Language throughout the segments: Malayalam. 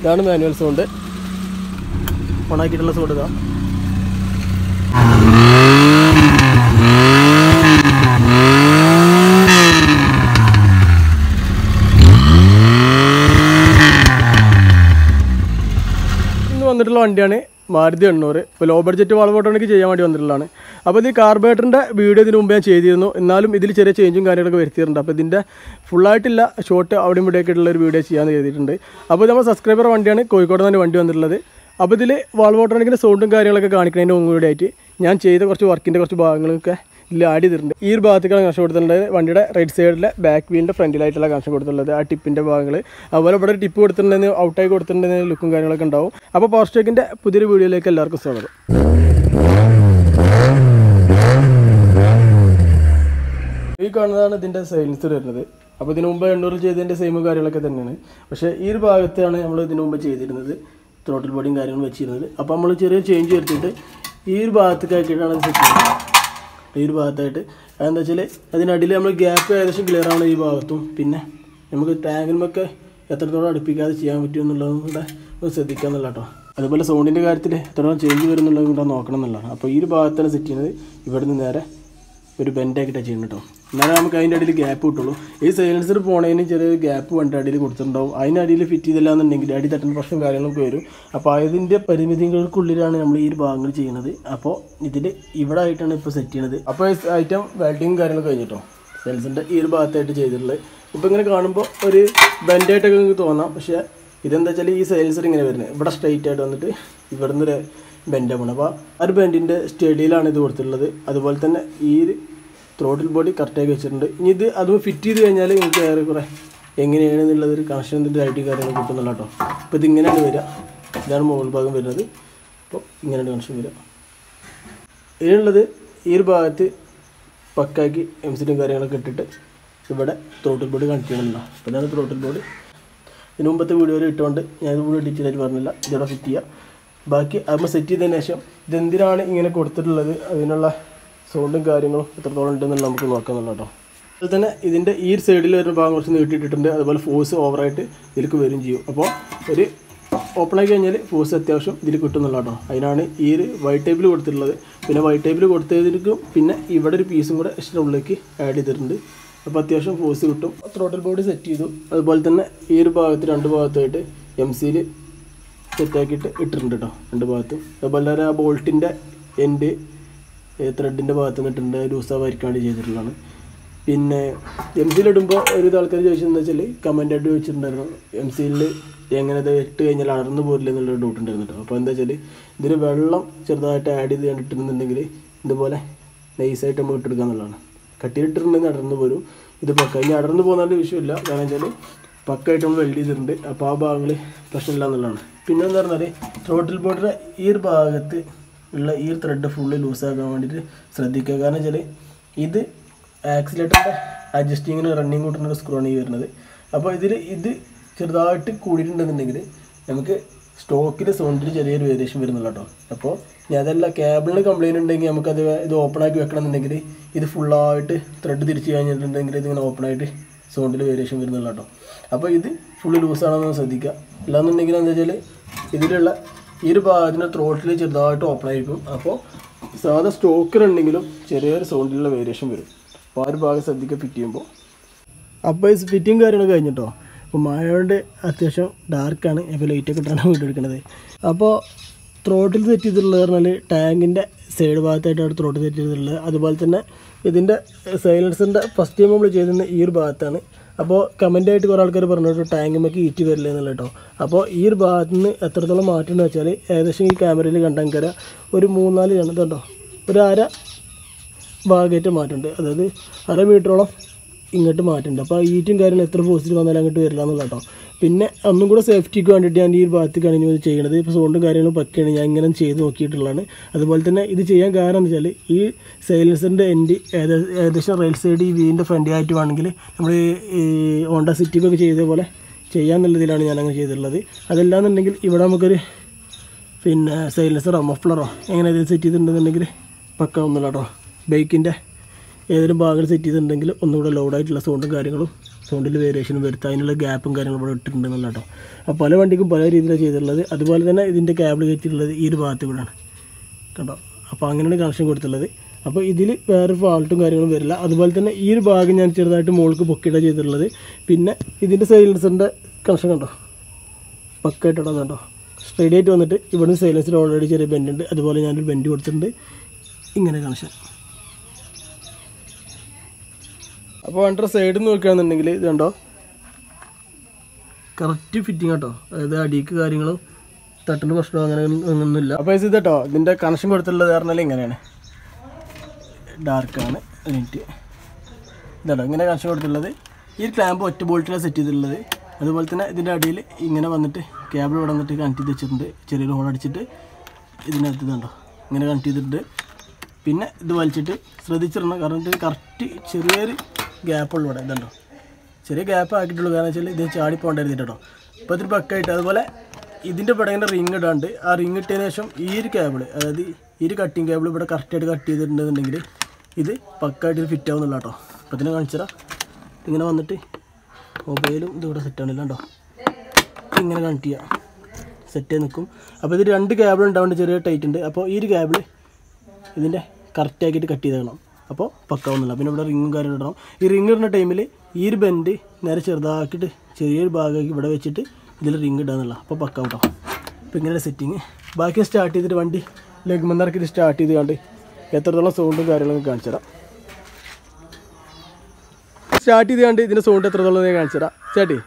ഇതാണ് മാനുവൽ സൗണ്ട് ഓണാക്കിയിട്ടുള്ള സൗണ്ട് ഇതാ ഇന്ന് വന്നിട്ടുള്ള വണ്ടിയാണ് മാരുതി എണ്ണൂറ് ഇപ്പോൾ ലോ ബഡ്ജറ്റ് വളവോട്ടോണിക്ക് ചെയ്യാൻ വേണ്ടി വന്നിട്ടുള്ളതാണ് അപ്പോൾ ഇത് കാർബറേറ്ററിൻ്റെ വീഡിയോ ഇതിന് മുമ്പ് ഞാൻ ചെയ്തിരുന്നു എന്നാലും ഇതിൽ ചെറിയ ചേഞ്ചും കാര്യങ്ങളൊക്കെ വരുത്തിയിട്ടുണ്ട് അപ്പോൾ ഇതിൻ്റെ ഫുള്ളായിട്ടില്ല ഷോർട്ട് അവിടെയും ഇവിടെയൊക്കെ ഉള്ള ഒരു വീഡിയോ ചെയ്യാൻ ചെയ്തിട്ടുണ്ട് അപ്പോൾ ഇത് നമ്മൾ സബ്സ്ക്രൈബർ വണ്ടിയാണ് കോഴിക്കോട് നിന്ന് വണ്ടി വന്നിട്ടുള്ളത് അപ്പോൾ ഇതിൽ വാൾവോട്ടോണിക്കിൻ്റെ സൗണ്ടും കാര്യങ്ങളൊക്കെ കാണിക്കുന്നതിൻ്റെ മുമ്പ് ആയിട്ട് ഞാൻ ചെയ്ത കുറച്ച് വർക്കിൻ്റെ കുറച്ച് ഭാഗങ്ങളൊക്കെ ഇതിൽ ആഡ് ചെയ്തിട്ടുണ്ട് ഈ ഒരു ഭാഗത്തേക്കാണ് കണക്ഷൻ കൊടുത്തിട്ടുള്ളത് വണ്ടിയുടെ റൈറ്റ് സൈഡിലെ ബാക്ക് വീലിൻ്റെ ഫ്രണ്ടിലായിട്ടുള്ള കണക്ഷൻ കൊടുത്തിട്ടുള്ളത് ആ ടിപ്പിൻ്റെ ഭാഗങ്ങൾ അതുപോലെ ഇവിടെ ഒരു ടിപ്പ് കൊടുത്തിട്ടുണ്ടെന്ന് ഔട്ടായി കൊടുത്തിട്ടുണ്ടെന്ന് ലുക്കും കാര്യങ്ങളൊക്കെ ഉണ്ടാവും അപ്പോൾ പവർ സ്റ്റേക്കിൻ്റെ പുതിയൊരു വീഡിയോയിലേക്ക് എല്ലാവർക്കും സ്വാഗതം ഈ കാണുന്നതാണ് ഇതിൻ്റെ സൈലൻസർ വരുന്നത് അപ്പോൾ ഇതിന് മുമ്പ് എണ്ണൂറ് ചെയ്തതിൻ്റെ സെയിം കാര്യങ്ങളൊക്കെ തന്നെയാണ് പക്ഷേ ഈ ഒരു ഭാഗത്താണ് നമ്മൾ ഇതിന് മുമ്പ് ചെയ്തിരുന്നത് ത്രോട്ടിൽ ബോഡിയും കാര്യങ്ങളും വെച്ചിരുന്നത് അപ്പോൾ നമ്മൾ ചെറിയ ചേഞ്ച് വരുത്തിയിട്ട് ഈ ഒരു ഭാഗത്തേക്ക് ആക്കിയിട്ടാണ് ഇത് സെറ്റ് ചെയ്യുന്നത് ഈ ഒരു ഭാഗത്തായിട്ട് അതെന്താ വെച്ചാൽ അതിനടിയിൽ നമ്മൾ ഗ്യാപ്പ് ഏകദേശം ക്ലിയർ ആണ് ഈ ഭാഗത്തും പിന്നെ നമുക്ക് ടാങ്കിലുമൊക്കെ എത്രത്തോളം അടുപ്പിക്കാതെ ചെയ്യാൻ പറ്റും എന്നുള്ളതും കൂടെ ഒന്ന് ശ്രദ്ധിക്കുക എന്നുള്ള കേട്ടോ അതുപോലെ സൗണ്ടിൻ്റെ കാര്യത്തിൽ എത്രത്തോളം ചേഞ്ച് വരുന്നുള്ളതും കൂടെ നോക്കണം എന്നുള്ളതാണ് അപ്പോൾ ഈ ഒരു ഭാഗത്താണ് സെറ്റ് ചെയ്യുന്നത് ഇവിടെ നിന്ന് നേരെ ഒരു ബെൻഡാക്കിയിട്ടാണ് ചെയ്യുന്നത് കേട്ടോ എന്നാലേ നമുക്ക് അതിൻ്റെ അടിയിൽ ഗ്യാപ്പ് കിട്ടുള്ളൂ ഈ സൈലൻസർ പോണതിന് ചെറിയൊരു ഗ്യാപ്പ് വണ്ടി അടിയിൽ കൊടുത്തിട്ടുണ്ടാവും അതിനടിയിൽ ഫിറ്റ് ചെയ്തില്ല എന്നുണ്ടെങ്കിൽ അടി തട്ടുന്ന പ്രശ്നം കാര്യങ്ങളൊക്കെ വരും അപ്പോൾ അതിൻ്റെ പരിമിതികൾക്കുള്ളിലാണ് നമ്മൾ ഈ ഒരു ഭാഗങ്ങൾ ചെയ്യുന്നത് അപ്പോൾ ഇതിൽ ഇവിടെ ആയിട്ടാണ് ഇപ്പോൾ സെറ്റ് ചെയ്യുന്നത് അപ്പോൾ ഈ ഐറ്റം വെൽഡിങ് കാര്യങ്ങളൊക്കെ കഴിഞ്ഞിട്ടോ സെൽസിൻ്റെ ഈ ഒരു ഭാഗത്തായിട്ട് ചെയ്തിട്ടുള്ളത് ഇപ്പോൾ ഇങ്ങനെ കാണുമ്പോൾ ഒരു ബെൻഡായിട്ടൊക്കെ നിങ്ങൾക്ക് തോന്നാം പക്ഷേ ഇതെന്താ വെച്ചാൽ ഈ സൈലൻസർ ഇങ്ങനെ വരുന്നത് ഇവിടെ സ്ട്രൈറ്റ് ആയിട്ട് വന്നിട്ട് ഇവിടുന്ന് ഒരു ബെൻഡാണ് പോകണം അപ്പോൾ ആ ഒരു ബെൻഡിൻ്റെ സ്റ്റഡിയിലാണ് ഇത് കൊടുത്തിട്ടുള്ളത് അതുപോലെ തന്നെ ഈ ഒരു ത്രോട്ടിൽ ബോഡി കറക്റ്റാക്കി വെച്ചിട്ടുണ്ട് ഇനി ഇത് അതും ഫിറ്റ് ചെയ്ത് കഴിഞ്ഞാൽ നിങ്ങൾക്ക് ഏറെക്കുറെ എങ്ങനെയാണ് എന്നുള്ളത് ഒരു കണക്ഷൻ്റെ ഐ ടി കാര്യങ്ങൾ കിട്ടുന്നില്ല കേട്ടോ അപ്പോൾ ഇതിങ്ങനെയാണ് വരിക ഇതാണ് മുകൾ ഭാഗം വരുന്നത് അപ്പോൾ ഇങ്ങനെയാണ് കണക്ഷൻ വരിക ഇതിനുള്ളത് ഈ ഒരു ഭാഗത്ത് പക്കാക്കി എം സിറ്റും കാര്യങ്ങളൊക്കെ ഇട്ടിട്ട് ഇവിടെ ത്രോട്ടിൽ ബോഡി കണക്ട് ചെയ്യണമെന്നോ അപ്പോൾ ഇതാണ് ത്രോട്ടിൽ ബോഡി ഇതിന് മുമ്പത്തെ വീഡിയോയിൽ ഇട്ടുകൊണ്ട് ഞാൻ ഇത് കൂടി ഡീറ്റെയിൽ ആയിട്ട് പറഞ്ഞില്ല ഇതിവിടെ ഫിറ്റ് ചെയ്യുക ബാക്കി അത് സെറ്റ് ചെയ്തതിന് ശേഷം ഇതെന്തിനാണ് ഇങ്ങനെ കൊടുത്തിട്ടുള്ളത് അതിനുള്ള സൗണ്ടും കാര്യങ്ങളും എത്രത്തോളം ഉണ്ടെന്നുള്ള നമുക്ക് നോക്കാമെന്നുള്ള കേട്ടോ അതുപോലെ തന്നെ ഇതിൻ്റെ ഈ ഒരു സൈഡിൽ വരുന്ന ഭാഗം കുറച്ച് നീട്ടിയിട്ടിട്ടുണ്ട് അതുപോലെ ഫോഴ്സ് ഓവറായിട്ട് ഇതിലേക്ക് വരും ചെയ്യും അപ്പോൾ ഒരു ഓപ്പൺ ആക്കി കഴിഞ്ഞാൽ ഫോഴ്സ് അത്യാവശ്യം ഇതിൽ കിട്ടുന്നുള്ള കേട്ടോ അതിനാണ് ഈ ഒരു വൈറ്റ് ടൈപ്പിൽ കൊടുത്തിട്ടുള്ളത് പിന്നെ വൈറ്റ് ടൈപ്പിൽ കൊടുത്തതിലേക്കും പിന്നെ ഇവിടെ ഒരു പീസും കൂടെ എക്സ്ട്രാ ഉള്ളിലേക്ക് ആഡ് ചെയ്തിട്ടുണ്ട് അപ്പോൾ അത്യാവശ്യം ഫോഴ്സ് കിട്ടും ത്രോട്ടൽ ബോഡി സെറ്റ് ചെയ്തു അതുപോലെ തന്നെ ഈ ഒരു ഭാഗത്ത് രണ്ട് ഭാഗത്തായിട്ട് എം സിയിൽ സെറ്റാക്കിയിട്ട് ഇട്ടിട്ടുണ്ട് കേട്ടോ രണ്ട് ഭാഗത്തും അതുപോലെ തന്നെ ആ ബോൾട്ടിൻ്റെ എൻഡ് ത്രെഡിൻ്റെ ഭാഗത്ത് നിന്നിട്ടുണ്ട് ലൂസാവായിരിക്കാൻ വേണ്ടി ചെയ്തിട്ടുള്ളതാണ് പിന്നെ എം സിയിൽ ഇടുമ്പോൾ ഒരു ആൾക്കാർ ചോദിച്ചതെന്ന് വെച്ചാൽ കമൻ്റായിട്ട് ചോദിച്ചിട്ടുണ്ടായിരുന്നു എം സിയിൽ എങ്ങനെ ഇത് ഇട്ട് കഴിഞ്ഞാൽ അടർന്നു പോരില്ല എന്നുള്ളൊരു ഡൗട്ട് ഉണ്ടായിരുന്നു കേട്ടോ അപ്പോൾ എന്താ വെച്ചാൽ ഇതിൽ വെള്ളം ചെറുതായിട്ട് ആഡ് ചെയ്ത് കണ്ടിട്ടുണ്ടെന്നുണ്ടെങ്കിൽ ഇതുപോലെ നൈസായിട്ട് നമ്മൾ ഇട്ടെടുക്കുക എന്നുള്ളതാണ് കട്ടിയിട്ടിട്ടുണ്ടെങ്കിൽ അടർന്നു പോരും ഇത് പക്ക ഇനി അടർന്നു പോകുന്നതിൻ്റെ വിഷയമില്ല കാരണം വെച്ചാൽ പക്കായിട്ട് നമ്മൾ വെൽഡ് ചെയ്തിട്ടുണ്ട് അപ്പോൾ ആ ഭാഗങ്ങൾ പ്രശ്നമില്ല എന്നുള്ളതാണ് പിന്നെ എന്താ പറഞ്ഞാൽ ത്രോട്ടിൽ ബോർഡർ ഈ ഒരു ഭാഗത്ത് ഉള്ള ഈ ഒരു ത്രെഡ് ഫുള്ള് ലൂസാക്കാൻ വേണ്ടിയിട്ട് ശ്രദ്ധിക്കുക കാരണം വെച്ചാൽ ഇത് ആക്സിലേറ്ററിൻ്റെ അഡ്ജസ്റ്റിങ്ങിന് റണ്ണിങ് കൂട്ടുന്ന ഒരു സ്ക്രൂ ആണ് ഈ വരുന്നത് അപ്പോൾ ഇതിൽ ഇത് ചെറുതായിട്ട് കൂടിയിട്ടുണ്ടെന്നുണ്ടെങ്കിൽ നമുക്ക് സ്റ്റോക്കിൽ സൗണ്ടിൽ ചെറിയൊരു വേരിയേഷൻ വരുന്നുള്ളൂ കേട്ടോ അപ്പോൾ ഞാൻ അതല്ല കേബിളിന് കംപ്ലയിൻറ്റ് ഉണ്ടെങ്കിൽ നമുക്കത് ഇത് ഓപ്പൺ ആക്കി വെക്കണം എന്നുണ്ടെങ്കിൽ ഇത് ഫുള്ളായിട്ട് ത്രെഡ് തിരിച്ച് കഴിഞ്ഞിട്ടുണ്ടെങ്കിൽ ഇതിങ്ങനെ ഓപ്പൺ ആയിട്ട് സൗണ്ടിൽ വേരിയേഷൻ വരുന്നുള്ളൂ കേട്ടോ അപ്പോൾ ഇത് ഫുള്ള് ലൂസാണെന്ന് ശ്രദ്ധിക്കുക അല്ലാന്നുണ്ടെങ്കിൽ എന്താ വെച്ചാൽ ഇതിലുള്ള ഈ ഒരു ഭാഗത്തിന് ത്രോട്ടിൽ ചെറുതായിട്ട് ഓപ്പൺ ആയിരിക്കും അപ്പോൾ സാധാ സ്റ്റോക്കിലുണ്ടെങ്കിലും ചെറിയൊരു സൗണ്ടിലുള്ള വേരിയേഷൻ വരും അപ്പോൾ ആ ഒരു ഭാഗം ശ്രദ്ധിക്കുക ഫിറ്റ് ചെയ്യുമ്പോൾ അപ്പോൾ ഈ ഫിറ്റിങ് കാര്യങ്ങളൊക്കെ കഴിഞ്ഞിട്ടോ അപ്പോൾ മഴയോണ്ട് അത്യാവശ്യം ഡാർക്കാണ് ഇപ്പോൾ ലൈറ്റൊക്കെ ഇട്ടാണ് വീഡിയോ എടുക്കുന്നത് അപ്പോൾ ത്രോട്ടിൽ സെറ്റ് ചെയ്തിട്ടുള്ളത് പറഞ്ഞാൽ ടാങ്കിൻ്റെ സൈഡ് ഭാഗത്തായിട്ടാണ് ത്രോട്ടിൽ സെറ്റ് ചെയ്തിട്ടുള്ളത് അതുപോലെ തന്നെ ഇതിൻ്റെ സൈലൻസറിൻ്റെ ഫസ്റ്റ് ടൈം നമ്മൾ ചെയ്തിരുന്ന ഈ ഒരു ഭാഗത്താണ് അപ്പോൾ കമൻ്റായിട്ട് കുറേ ആൾക്കാർ പറഞ്ഞിട്ട് ടാങ്കുമ്മക്ക് ഈറ്റ് വരില്ല എന്നുള്ള കേട്ടോ അപ്പോൾ ഈ ഒരു ഭാഗത്ത് നിന്ന് എത്രത്തോളം മാറ്റം എന്ന് വെച്ചാൽ ഏകദേശം ഈ ക്യാമറയിൽ കണ്ടാൽ ഒരു മൂന്നാല് കണ്ടോ ഒരു അര ഭാഗമായിട്ട് മാറ്റമുണ്ട് അതായത് അര മീറ്ററോളം ഇങ്ങോട്ട് മാറ്റുന്നുണ്ട് അപ്പോൾ ഈറ്റും കാര്യങ്ങളും എത്ര ഫോഴ്സിൽ വന്നാലും അങ്ങോട്ട് വരില്ല എന്നുള്ള കേട്ടോ പിന്നെ ഒന്നും കൂടെ സേഫ്റ്റിക്ക് വേണ്ടിയിട്ട് ഞാൻ ഈ ഒരു ഭാഗത്തേക്കാണ് ഇനി ഇത് ചെയ്യണത് ഇപ്പോൾ സൗണ്ടും കാര്യങ്ങളും പക്കയാണ് ഞാൻ ഇങ്ങനെ ചെയ്ത് നോക്കിയിട്ടുള്ളതാണ് അതുപോലെ തന്നെ ഇത് ചെയ്യാൻ കാരണം എന്ന് വെച്ചാൽ ഈ സൈലൻസറിൻ്റെ എൻഡ് ഏകദേശം ഏകദേശം റൈറ്റ് സൈഡ് ഈ വീടിൻ്റെ ഫ്രണ്ട് ആയിട്ട് വേണമെങ്കിൽ നമ്മൾ ഈ ഹോണ്ട സിറ്റിക്കൊക്കെ ചെയ്ത പോലെ ചെയ്യാന്നുള്ളതിലാണ് ഞാൻ അങ്ങനെ ചെയ്തിട്ടുള്ളത് അതല്ലാന്നുണ്ടെങ്കിൽ ഇവിടെ നമുക്കൊരു പിന്നെ സൈലൻസറോ മഫ്ലറോ എങ്ങനെ ഇത് സെറ്റ് ചെയ്തിട്ടുണ്ടെന്നുണ്ടെങ്കിൽ പക്ക ഒന്നുമില്ല കേട്ടോ ബൈക്കിൻ്റെ ഏതെങ്കിലും ഭാഗങ്ങൾ സെറ്റ് ചെയ്തിട്ടുണ്ടെങ്കിൽ ഒന്നുകൂടെ ലോഡായിട്ടുള്ള സൗണ്ടും കാര്യങ്ങളും സൗണ്ടിൽ വേരിയേഷൻ വരുത്തുക അതിനുള്ള ഗ്യാപ്പും കാര്യങ്ങളും ഇവിടെ ഇട്ടിട്ടുണ്ടെന്നുള്ള കേട്ടോ അപ്പോൾ പല വണ്ടിക്കും പല രീതിയിലാണ് ചെയ്തിട്ടുള്ളത് അതുപോലെ തന്നെ ഇതിൻ്റെ കേബിൾ കയറ്റിയിട്ടുള്ളത് ഈ ഒരു ഭാഗത്ത് കൂടെയാണ് കണ്ടോ അപ്പോൾ അങ്ങനെയാണ് കണക്ഷൻ കൊടുത്തുള്ളത് അപ്പോൾ ഇതിൽ വേറെ ഫാൾട്ടും കാര്യങ്ങളും വരില്ല അതുപോലെ തന്നെ ഈ ഒരു ഭാഗം ഞാൻ ചെറുതായിട്ട് മുകൾക്ക് പൊക്കിയിട്ടാണ് ചെയ്തിട്ടുള്ളത് പിന്നെ ഇതിൻ്റെ സൈലൻസറിൻ്റെ കണക്ഷൻ കണ്ടോ പക്കായിട്ടോ കണ്ടോ സ്ട്രൈറ്റ് ആയിട്ട് വന്നിട്ട് ഇവിടുന്ന് സൈലൻസിൽ ഓൾറെഡി ചെറിയ ബെൻഡ് ഉണ്ട് അതുപോലെ ഞാനൊരു ബെൻഡ് കൊടുത്തിട്ടുണ്ട് ഇങ്ങനെ കണക്ഷൻ അപ്പോൾ വണ്ടിയുടെ സൈഡിൽ നിന്ന് നോക്കുകയാണെന്നുണ്ടെങ്കിൽ ഇത് കണ്ടോ കറക്റ്റ് ഫിറ്റിംഗ് കേട്ടോ അതായത് അടിക്ക് കാര്യങ്ങളും തട്ടിൻ്റെ പ്രശ്നമോ അങ്ങനെ ഒന്നുമില്ല അപ്പോൾ ഇത് കേട്ടോ ഇതിൻ്റെ കണക്ഷൻ കൊടുത്തിട്ടുള്ളത് പറഞ്ഞാൽ ഇങ്ങനെയാണ് ഡാർക്കാണ് മിനിറ്റ് ഇതാട്ടോ ഇങ്ങനെ കണക്ഷൻ കൊടുത്തിട്ടുള്ളത് ഈ ക്ലാമ്പ് ഒറ്റ ബോൾട്ടിലാണ് സെറ്റ് ചെയ്തിട്ടുള്ളത് അതുപോലെ തന്നെ ഇതിൻ്റെ അടിയിൽ ഇങ്ങനെ വന്നിട്ട് കേബിൾ ഇവിടെ വന്നിട്ട് കണക്ട് ചെയ്ത് വെച്ചിട്ടുണ്ട് ചെറിയൊരു ഹോൾ അടിച്ചിട്ട് ഇതിനകത്ത് ഇതുണ്ടോ ഇങ്ങനെ കണക്ട് ചെയ്തിട്ടുണ്ട് പിന്നെ ഇത് വലിച്ചിട്ട് ശ്രദ്ധിച്ചിടണം കാരണം ഇത് കറക്റ്റ് ചെറിയൊരു ഗ്യാപ്പുള്ളൂ ഇവിടെ ഇതുണ്ടോ ചെറിയ ഗ്യാപ്പ് ആക്കിയിട്ടുള്ളൂ കാരണം വെച്ചാൽ ഇത് ചാടി പോകണ്ടായിരുന്നു കേട്ടോ അപ്പോൾ ഇതിന് പക്കായിട്ട് അതുപോലെ ഇതിൻ്റെ പിടങ്ങിൻ്റെ റിങ് ഇടാണ്ട് ആ റിങ് ഇട്ടതിന് ശേഷം ഈ ഒരു കേബിൾ അതായത് ഈ ഒരു കട്ടിങ് കേബിൾ ഇവിടെ കറക്റ്റായിട്ട് കട്ട് ചെയ്തിട്ടുണ്ടെന്നുണ്ടെങ്കിൽ ഇത് പക്കായിട്ട് ഫിറ്റ് ആവുന്നില്ല കേട്ടോ അപ്പോൾ ഇതിനെ കാണിച്ചതാ ഇങ്ങനെ വന്നിട്ട് മൊബൈലും ഇതിവിടെ സെറ്റ് ആണില്ല കേട്ടോ ഇങ്ങനെ കണക്ട് ചെയ്യാം സെറ്റ് ചെയ്ത് നിൽക്കും അപ്പോൾ ഇത് രണ്ട് കേബിൾ ഉണ്ടാവേണ്ട ചെറിയ ടൈറ്റ് ഉണ്ട് അപ്പോൾ ഈ ഒരു കേബിൾ ഇതിൻ്റെ കറക്റ്റ് ആക്കിയിട്ട് കട്ട് ചെയ്തേക്കണം അപ്പോൾ പക്കാവുന്നില്ല പിന്നെ ഇവിടെ റിങ്ങും കാര്യം ഇടണം ഈ റിങ് ഇടുന്ന ടൈമിൽ ഈ ഒരു ബെൻഡ് നേരെ ചെറുതാക്കിയിട്ട് ചെറിയൊരു ഭാഗമാക്കി ഇവിടെ വെച്ചിട്ട് ഇതിൽ റിങ് ഇടാന്നുള്ള അപ്പോൾ പക്കാവും കേട്ടോ അപ്പോൾ ഇങ്ങനെ സെറ്റിങ് ബാക്കി സ്റ്റാർട്ട് ചെയ്തിട്ട് വണ്ടി ലഘുമന്ദർക്കിട്ട് സ്റ്റാർട്ട് ചെയ്ത് കണ്ട് എത്രത്തോളം സൗണ്ടും കാര്യങ്ങളൊക്കെ കാണിച്ചു തരാം സ്റ്റാർട്ട് ചെയ്ത് കണ്ട് ഇതിൻ്റെ സൗണ്ട് എത്രത്തോളം ഞാൻ കാണിച്ചു തരാം ചേട്ടി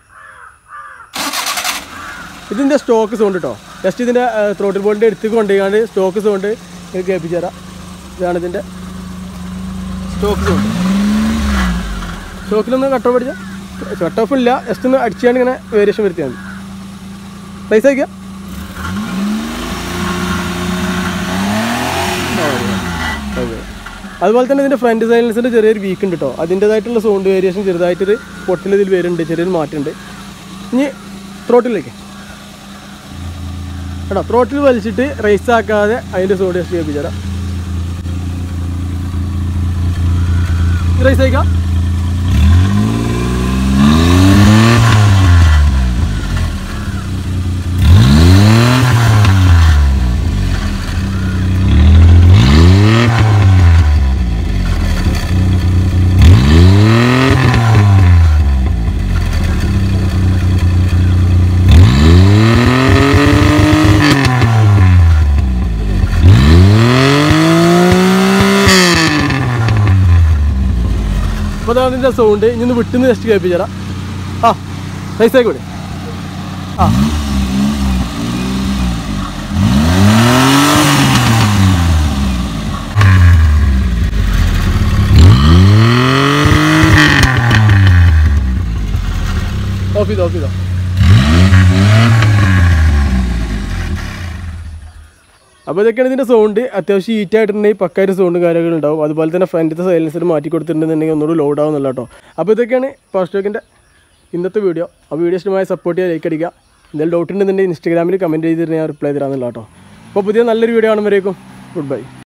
ഇതിൻ്റെ സ്റ്റോക്ക് സൗണ്ട് കേട്ടോ ജസ്റ്റ് ഇതിൻ്റെ ത്രോട്ടിൽ ബോളിൻ്റെ അടുത്തേക്ക് കൊണ്ടുപോയി സ്റ്റോക്ക് സൗണ്ട് കേൾപ്പിച്ചു തരാം ഇതാണ് ഇതിൻ്റെ സ്റ്റോക്ക് സൗണ്ട് സ്റ്റോക്കിലൊന്ന് കട്ട് ഓഫ് അടിച്ചാൽ കട്ട് ഓഫ് ഇല്ല ജസ്റ്റ് ഒന്ന് അടിച്ചാണ് ഇങ്ങനെ വേരിയേഷൻ വരുത്തിയാൽ മതി പൈസ അയക്കാം ഓക്കെ അതുപോലെ തന്നെ ഇതിൻ്റെ ഫ്രണ്ട് സൈലൻസിൻ്റെ ചെറിയൊരു വീക്ക് ഉണ്ട് കേട്ടോ അതിൻ്റേതായിട്ടുള്ള സൗണ്ട് വേരിയേഷൻ ചെറുതായിട്ടൊരു പൊട്ടിൽ ഇതിൽ വരുന്നുണ്ട് ചെറിയൊരു മാറ്റമുണ്ട് ഇനി ത്രോട്ടിലേക്ക് കേട്ടോ ത്രോട്ടിൽ വലിച്ചിട്ട് റേസ് ആക്കാതെ അതിൻ്റെ സോഡ് ടെസ്റ്റ് ചെയ്യിപ്പിച്ചു തരാം റേസ് അയക്കാം അപ്പോൾ അതാണ് ഇതിൻ്റെ സൗണ്ട് ഇനി ഒന്ന് വിട്ടുന്ന് ജസ്റ്റ് കേൾപ്പിച്ചു തരാം ആ റേസ് ആയിക്കോട്ടെ ആ ഓഫ് ചെയ്തോ ഓഫ് ചെയ്തോ അപ്പോൾ ഇതൊക്കെയാണ് ഇതിൻ്റെ സൗണ്ട് അത്യാവശ്യം ഹീറ്റ് ആയിട്ടുണ്ടെങ്കിൽ പക്കായിട്ട് സൗണ്ടും കാര്യങ്ങളും ഉണ്ടാവും അതുപോലെ തന്നെ ഫ്രണ്ടിലത്തെ സൈലൻസർ മാറ്റി കൊടുത്തിട്ടുണ്ടെന്നുണ്ടെങ്കിൽ ഒന്നുകൂടി ലോഡ് ആവുന്നില്ല കേട്ടോ അപ്പോൾ ഇതൊക്കെയാണ് ഫാസ്റ്റോക്കിൻ്റെ ഇന്നത്തെ വീഡിയോ ആ വീഡിയോ ഇഷ്ടമായി സപ്പോർട്ട് ചെയ്യാൻ ലൈക്ക് അടിക്കുക എന്തെങ്കിലും ഡൗട്ട് ഉണ്ടെന്നുണ്ടെങ്കിൽ ഇൻസ്റ്റാഗ്രാമിൽ കമൻറ്റ് ചെയ്തിട്ട് ഞാൻ റിപ്ലൈ തരാമെന്നില്ല കേട്ടോ അപ്പോൾ പുതിയ നല്ലൊരു വീഡിയോ കാണുമ്പോഴേക്കും ഗുഡ് ബൈ